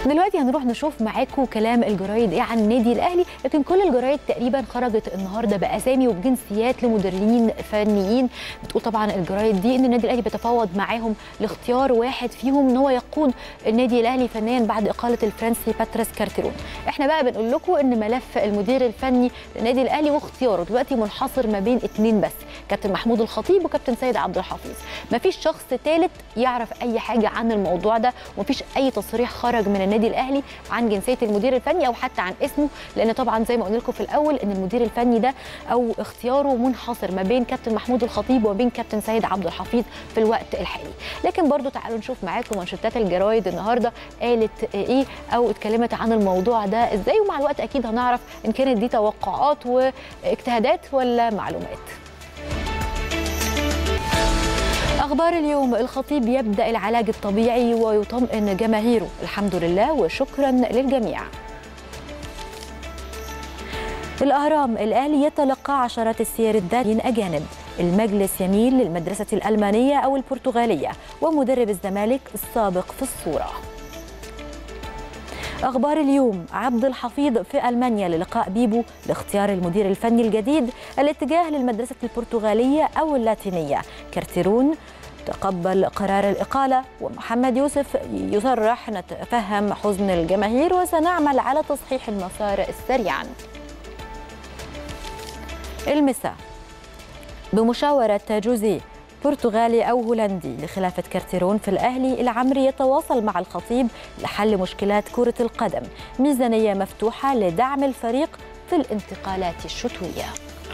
دلوقتي هنروح نشوف معاكم كلام الجرايد ايه عن النادي الاهلي لكن كل الجرايد تقريبا خرجت النهارده باسامي وبجنسيات لمدربين فنيين بتقول طبعا الجرايد دي ان النادي الاهلي بيتفاوض معاهم لاختيار واحد فيهم ان هو يقود النادي الاهلي فنيا بعد اقاله الفرنسي باتريس كارتيرون احنا بقى بنقول لكم ان ملف المدير الفني للنادي الاهلي واختياره دلوقتي منحصر ما بين اثنين بس كابتن محمود الخطيب وكابتن سيد عبد الحفيظ مفيش شخص ثالث يعرف اي حاجه عن الموضوع ده ومفيش اي تصريح خرج من النادي الاهلي عن جنسيه المدير الفني او حتى عن اسمه لان طبعا زي ما قلنا لكم في الاول ان المدير الفني ده او اختياره منحصر ما بين كابتن محمود الخطيب وبين كابتن سيد عبد الحفيظ في الوقت الحالي لكن برضو تعالوا نشوف معاكم منشطات الجرايد النهارده قالت ايه او اتكلمت عن الموضوع ده ازاي ومع الوقت اكيد هنعرف ان كانت دي توقعات واجتهادات ولا معلومات أخبار اليوم الخطيب يبدأ العلاج الطبيعي ويطمئن جماهيره الحمد لله وشكرا للجميع الأهرام الأهلي يتلقى عشرات السير الدارين أجانب المجلس يميل للمدرسة الألمانية أو البرتغالية ومدرب الزمالك السابق في الصورة أخبار اليوم عبد الحفيظ في ألمانيا للقاء بيبو لاختيار المدير الفني الجديد الاتجاه للمدرسة البرتغالية أو اللاتينية كارتيرون تقبل قرار الإقالة ومحمد يوسف يصرح نتفهم حزن الجماهير وسنعمل على تصحيح المسار سريعا المساء بمشاورة جوزيه برتغالي أو هولندي لخلافة كارتيرون في الأهلي العمري يتواصل مع الخطيب لحل مشكلات كرة القدم ميزانية مفتوحة لدعم الفريق في الانتقالات الشتوية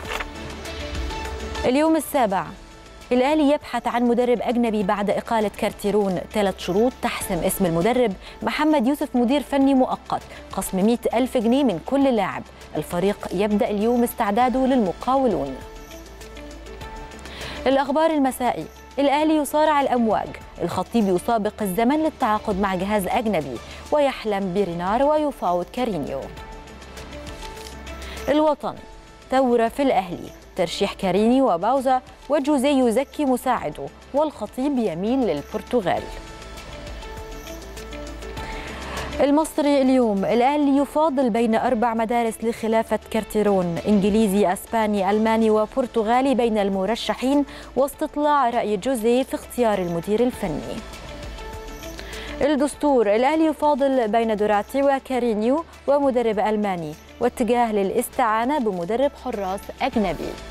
اليوم السابع الأهلي يبحث عن مدرب أجنبي بعد إقالة كارتيرون ثلاث شروط تحسم اسم المدرب محمد يوسف مدير فني مؤقت قسم 100 ألف جنيه من كل لاعب الفريق يبدأ اليوم استعداده للمقاولون الأخبار المسائي الأهلي يصارع الأمواج الخطيب يسابق الزمن للتعاقد مع جهاز أجنبي ويحلم برينار ويفاوض كارينيو الوطن ثورة في الأهلي ترشيح كاريني وباوزا وجوزي يزكي مساعده والخطيب يميل للبرتغال المصري اليوم الأهلي يفاضل بين أربع مدارس لخلافة كارتيرون إنجليزي أسباني ألماني وبرتغالي بين المرشحين واستطلاع رأي جوزي في اختيار المدير الفني الدستور الأهلي يفاضل بين دوراتي وكارينيو ومدرب ألماني واتجاه للاستعانة بمدرب حراس أجنبي